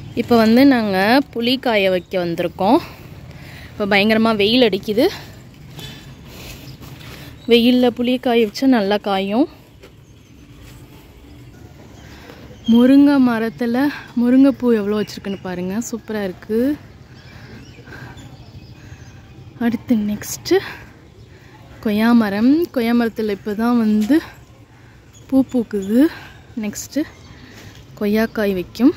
இப்போ வந்து நாங்கள் புளி காய வைக்க வந்திருக்கோம் இப்போ பயங்கரமாக வெயில் அடிக்குது வெயிலில் புளி காய வச்சா நல்லா காயும் முருங்கை மரத்தில் முருங்கைப்பூ எவ்வளோ வச்சுருக்குன்னு பாருங்கள் சூப்பராக இருக்குது அடுத்து நெக்ஸ்ட்டு கொய்யா மரம் கொய்யா மரத்தில் இப்போ தான் வந்து பூ பூக்குது நெக்ஸ்ட்டு கொய்யாக்காய் வைக்கும்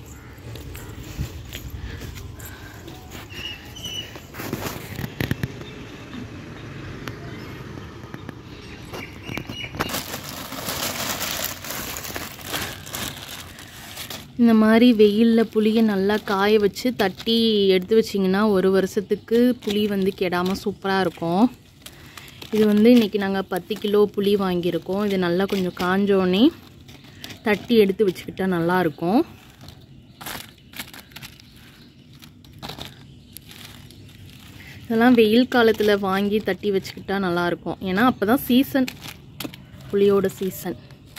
இந்த மாதிரி வெயிலில் புளியை நல்லா காய வச்சு தட்டி எடுத்து வச்சிங்கன்னா ஒரு வருஷத்துக்கு புளி வந்து கெடாமல் சூப்பராக இருக்கும் இது வந்து இன்றைக்கி நாங்கள் பத்து கிலோ புளி வாங்கியிருக்கோம் இது நல்லா கொஞ்சம் காஞ்சோடனே தட்டி எடுத்து வச்சுக்கிட்டா நல்லாயிருக்கும் இதெல்லாம் வெயில் காலத்தில் வாங்கி தட்டி வச்சுக்கிட்டா நல்லாயிருக்கும் ஏன்னா அப்போ தான் சீசன் புளியோட சீசன்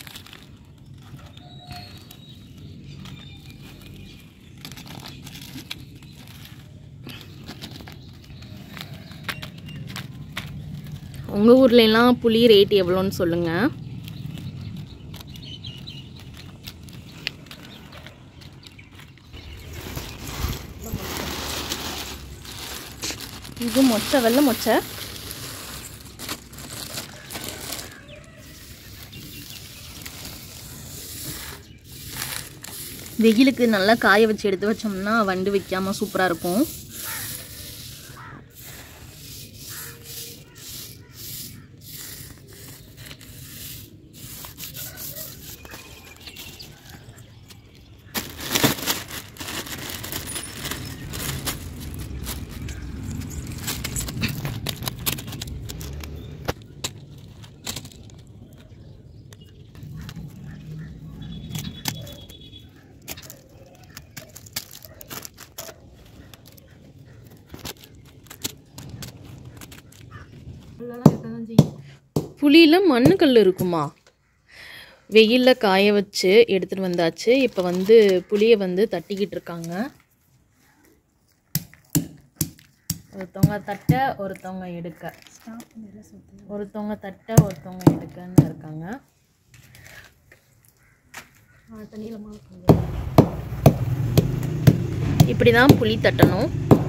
உங்கள் ஊர்லலாம் புளி ரேட் எவ்வளோன்னு சொல்லுங்கள் இது மொச்சை வெள்ளை மொச்சை வெயிலுக்கு நல்லா காய வச்சு எடுத்து வச்சோம்னா வண்டு வைக்காமல் சூப்பராக இருக்கும் புளியில் மண்ணுக்கல் இருக்குமா வெயிலில் காய வச்சு எடுத்துகிட்டு வந்தாச்சு இப்போ வந்து புளியை வந்து தட்டிக்கிட்டு இருக்காங்க ஒருத்தவங்க தட்ட ஒருத்தவங்க எடுக்க ஒருத்தவங்க தட்ட ஒருத்தவங்க எடுக்கன்னு இருக்காங்க இப்படி தான் புளி தட்டணும்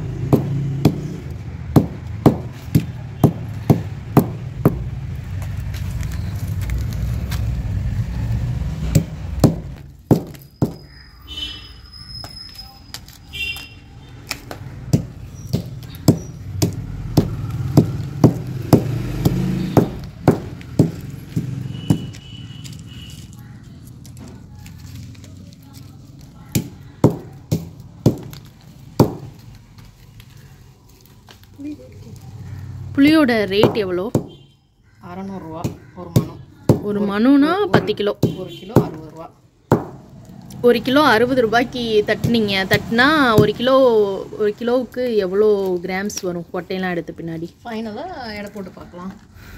புளியோட ரேட் எவ்வளோ அறநூறுரூவா ஒரு மனம் ஒரு மனுனா பத்து கிலோ ஒரு கிலோ அறுபது ரூபா ஒரு கிலோ அறுபது ரூபாய்க்கு தட்டுனீங்க தட்டுனா ஒரு கிலோ ஒரு கிலோவுக்கு எவ்வளோ கிராம்ஸ் வரும் கொட்டையெல்லாம் எடுத்த பின்னாடி ஃபைனலாக எடை போட்டு பார்க்கலாம்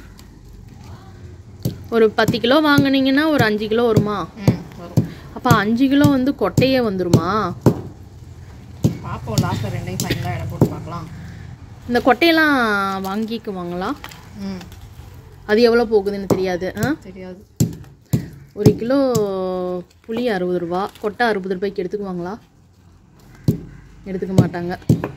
ஒரு பத்து கிலோ வாங்குனீங்கன்னா ஒரு அஞ்சு கிலோ வருமா ம் வரும் அப்போ அஞ்சு கிலோ வந்து கொட்டையே வந்துருமா பார்ப்போம் லாஸ்ட்டில் ரெண்டையும் ஃபைனலாக எடை போட்டு பார்க்கலாம் இந்த கொட்டையெல்லாம் வாங்கிக்குவாங்களா ம் அது எவ்வளோ போகுதுன்னு தெரியாது ஆ தெரியாது ஒரு கிலோ புளி அறுபது ரூபா கொட்டை அறுபது ரூபாய்க்கு எடுத்துக்குவாங்களா எடுத்துக்க மாட்டாங்க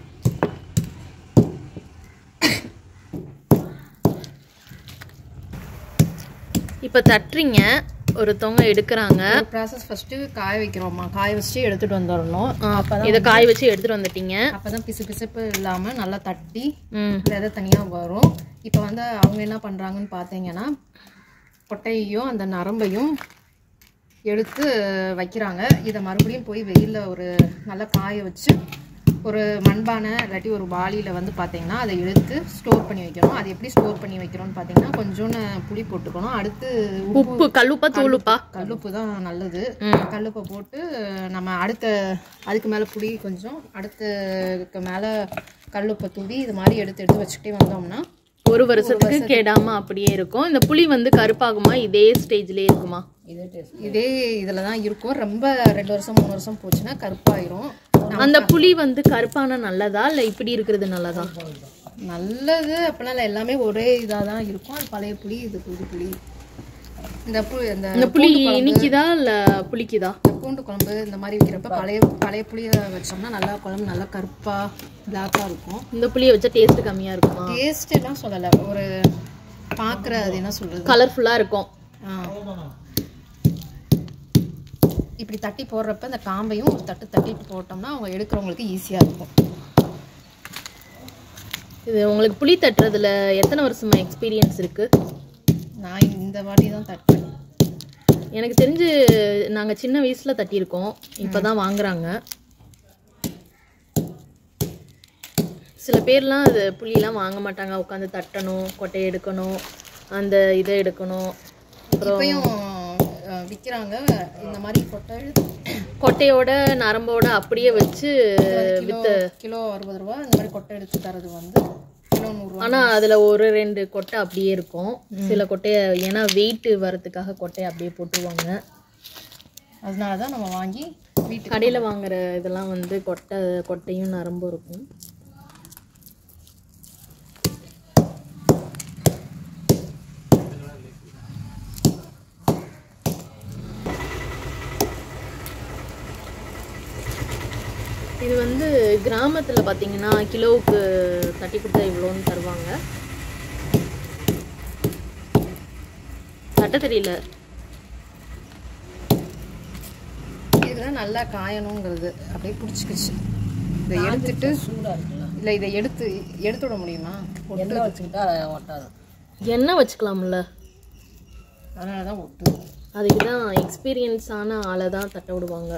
இப்போ தட்டுறீங்க ஒருத்தவங்க எடுக்கிறாங்க ஒரு ப்ராசஸ் ஃபஸ்ட்டு காய வைக்கிறோம்மா காய வச்சுட்டு எடுத்துகிட்டு வந்துடணும் அப்போ இதை காய வச்சு எடுத்துட்டு வந்துட்டீங்க அப்போ தான் பிசு பிசுப்பு இல்லாமல் நல்லா தட்டி ம் விதை தனியாக வரும் இப்போ வந்து அவங்க என்ன பண்ணுறாங்கன்னு பார்த்தீங்கன்னா கொட்டையையும் அந்த நரம்பையும் எடுத்து வைக்கிறாங்க இதை மறுபடியும் போய் வெயிலில் ஒரு நல்லா காய வச்சு ஒரு மண்பானை இல்லாட்டி ஒரு வாளியில் வந்து பார்த்தீங்கன்னா அதை எடுத்து ஸ்டோர் பண்ணி வைக்கணும் அது எப்படி ஸ்டோர் பண்ணி வைக்கிறோம்னு பார்த்தீங்கன்னா கொஞ்சோன்னு புளி போட்டுக்கணும் அடுத்து உப்பு உப்பு கல்லுப்பா தூளுப்பா கல்லுப்பு தான் நல்லது ம். கல்லுப்பை போட்டு நம்ம அடுத்த அதுக்கு மேலே புளி கொஞ்சம் அடுத்ததுக்கு மேலே கல்லுப்பை தூவி இது மாதிரி எடுத்து எடுத்து வச்சுக்கிட்டே வந்தோம்னா ஒரு வருஷத்துக்கு கெடாம அப்படியே இருக்கும் இந்த புளி வந்து கருப்பாகுமா இதே ஸ்டேஜ்லயே இருக்குமா இதே டேஸ்ட் இதே இதில் தான் இருக்கும் ரொம்ப ரெண்டு வருஷம் மூணு வருஷம் போச்சுன்னா கருப்பாயிரும் அந்த புளி வந்து கருப்பான நல்லதா இல்லை இப்படி இருக்கிறது நல்லதா நல்லது அப்படிலாம் இல்லை எல்லாமே ஒரே இதாக தான் இருக்கும் அது பழைய புளி இது புது புளி இந்த பு இந்த இந்த புளி இனிக்குதா இல்லை புளிக்குதா இந்த பூண்டு குழம்பு இந்த மாதிரி வைக்கிறப்ப பழைய பழைய புளியை வச்சோம்னா நல்லா குழம்பு நல்லா கருப்பாக பிளாக்காக இருக்கும் இந்த புளியை வச்சா டேஸ்ட் கம்மியாக இருக்குமா டேஸ்ட் எல்லாம் சொல்லலை ஒரு பார்க்குற அது என்ன சொல்கிறது கலர்ஃபுல்லாக இருக்கும் இப்படி தட்டி போடுறப்ப இந்த காம்பையும் ஒரு தட்டு தட்டிட்டு போட்டோம்னா அவங்க எடுக்கிறவங்களுக்கு ஈஸியாக இருக்கும் இது உங்களுக்கு புளி தட்டுறதுல எத்தனை வருஷமா எக்ஸ்பீரியன்ஸ் இருக்கு நான் இந்த வாட்டி தான் தட்டுறேன் எனக்கு தெரிஞ்சு நாங்கள் சின்ன வயசில் தட்டியிருக்கோம் இப்போ தான் வாங்குறாங்க சில பேர்லாம் அது புளியெலாம் வாங்க மாட்டாங்க உட்காந்து தட்டணும் கொட்டையை எடுக்கணும் அந்த இதை எடுக்கணும் இப்பயும் அஹ், விக்கிறாங்க இந்த மாதிரி கொட்டை கொட்டையோட நரம்போட அப்படியே வச்சு கிலோ கிலோ அறுபது ரூபா இந்த மாதிரி கொட்டை எடுத்து தரது வந்து கிலோ நூறுரூவா ஆனால் அதில் ஒரு ரெண்டு கொட்டை அப்படியே இருக்கும் சில கொட்டையை ஏன்னா வெயிட் வரதுக்காக கொட்டையை அப்படியே போட்டுருவாங்க அதனால தான் நம்ம வாங்கி வீட்டுக்கு கடையில் வாங்குற இதெல்லாம் வந்து கொட்டை கொட்டையும் நரம்பும் இருக்கும் இது வந்து கிராமத்தில் பார்த்தீங்கன்னா கிலோவுக்கு தட்டி கொடுத்தா இவ்வளோன்னு தருவாங்க தட்ட தெரியல இதுதான் நல்லா காயணுங்கிறது அப்படியே பிடிச்சிக்கிச்சு இதை எடுத்துட்டு இல்லை இதை எடுத்து எடுத்து விட முடியுமா ஒட்டு வச்சுக்கிட்டா ஒட்டாது எண்ணெய் வச்சுக்கலாம்ல அதனால தான் ஒட்டு அதுக்கு தான் எக்ஸ்பீரியன்ஸ் ஆன ஆளை தான் தட்ட விடுவாங்க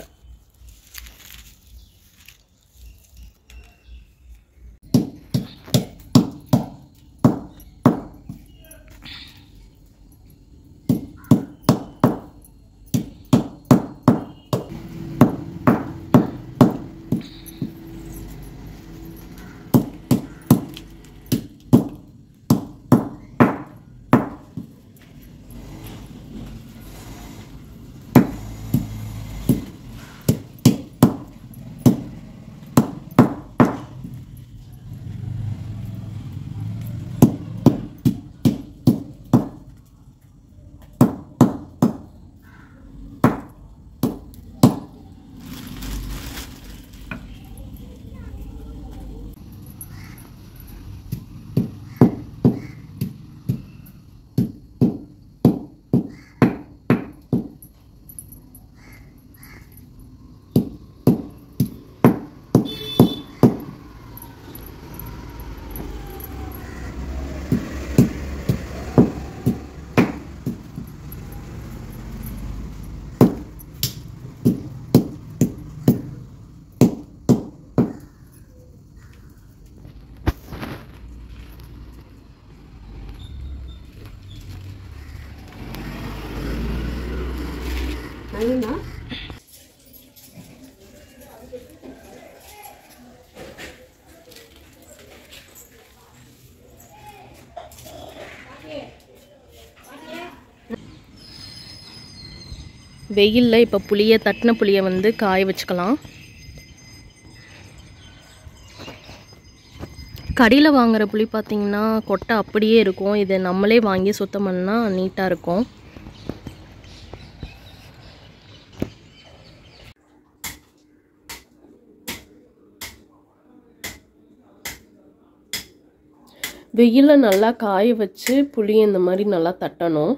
வெயிலில் இப்போ புளியை தட்டின புளியை வந்து காய வச்சுக்கலாம் கடையில் வாங்குற புளி பார்த்தீங்கன்னா கொட்டை அப்படியே இருக்கும் இதை நம்மளே வாங்கி சுத்தம் பண்ணால் நீட்டாக இருக்கும் வெயிலில் நல்லா காய வச்சு புளியை இந்த மாதிரி நல்லா தட்டணும்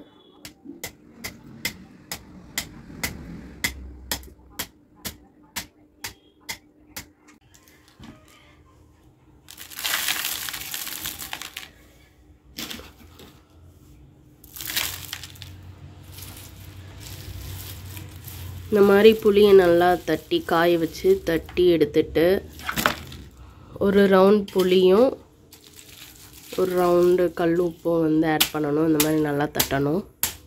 இந்த மாதிரி புளியை நல்லா தட்டி காய வச்சு தட்டி எடுத்துட்டு ஒரு ரவுண்ட் புளியும் ஒரு ரவுண்டு கல் உப்பும் வந்து ஆட் பண்ணணும் இந்த மாதிரி நல்லா தட்டணும்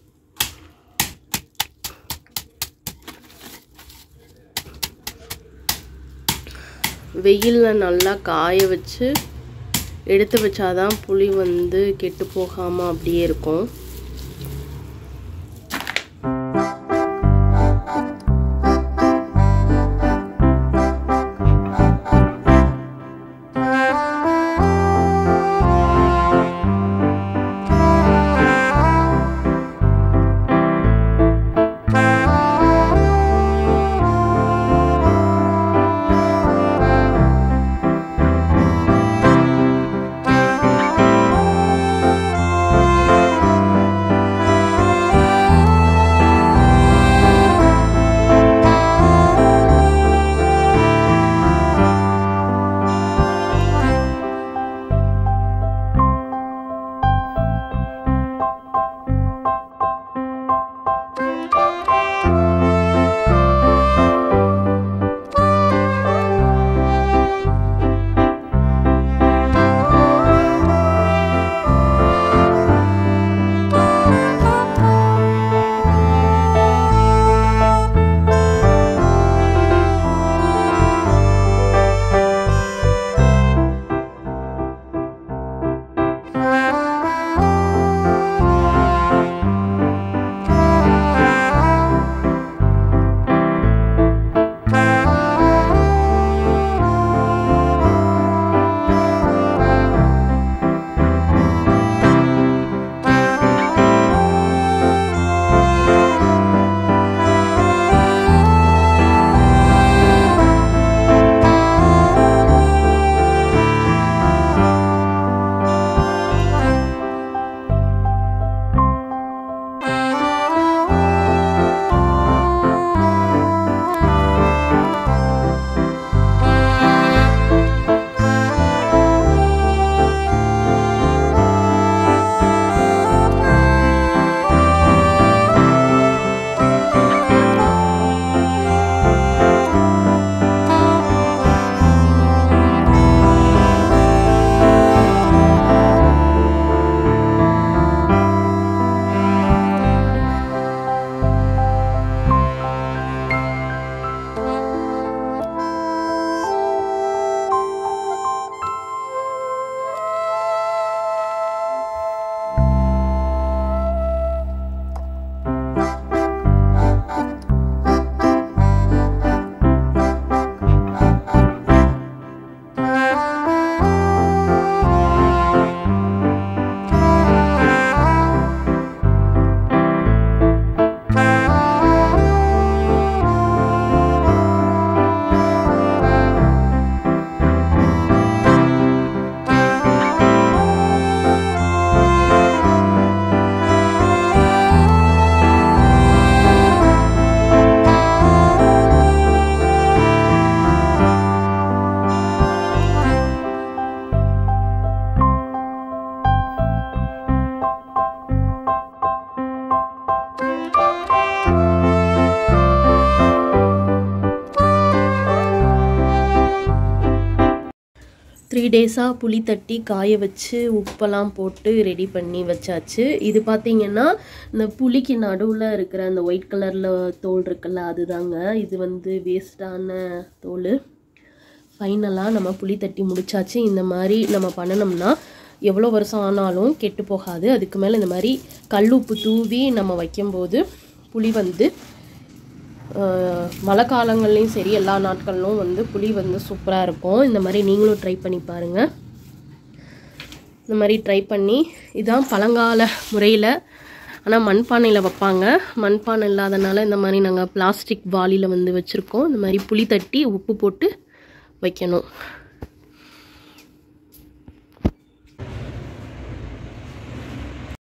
வெயிலில் நல்லா காய வச்சு எடுத்து வச்சாதான் புளி வந்து கெட்டு போகாமல் அப்படியே இருக்கும் டேஸாக புளி தட்டி காய வச்சு உப்பெல்லாம் போட்டு ரெடி பண்ணி வச்சாச்சு இது பார்த்தீங்கன்னா இந்த புளிக்கு நடுவில் இருக்கிற அந்த ஒயிட் கலரில் தோல் இருக்குல்ல அதுதாங்க இது வந்து வேஸ்டான தோல் ஃபைனலாக நம்ம புளி தட்டி முடிச்சாச்சு இந்த மாதிரி நம்ம பண்ணணும்னா எவ்வளோ வருஷம் ஆனாலும் கெட்டு போகாது அதுக்கு மேலே இந்த மாதிரி கல்லுப்பு தூவி நம்ம வைக்கும்போது புளி வந்து ஆஹ், மழை காலங்கள்லேயும் சரி எல்லா நாட்களிலும் வந்து புளி வந்து சூப்பராக இருக்கும் இந்த மாதிரி நீங்களும் ட்ரை பண்ணி பாருங்கள் இந்த மாதிரி ட்ரை பண்ணி இதான் பழங்கால முறையில் ஆனால் மண்பானையில் வைப்பாங்க மண்பானை இல்லாதனால இந்த மாதிரி நாங்கள் பிளாஸ்டிக் வாளியில் வந்து வச்சுருக்கோம் இந்த மாதிரி புளி தட்டி உப்பு போட்டு வைக்கணும்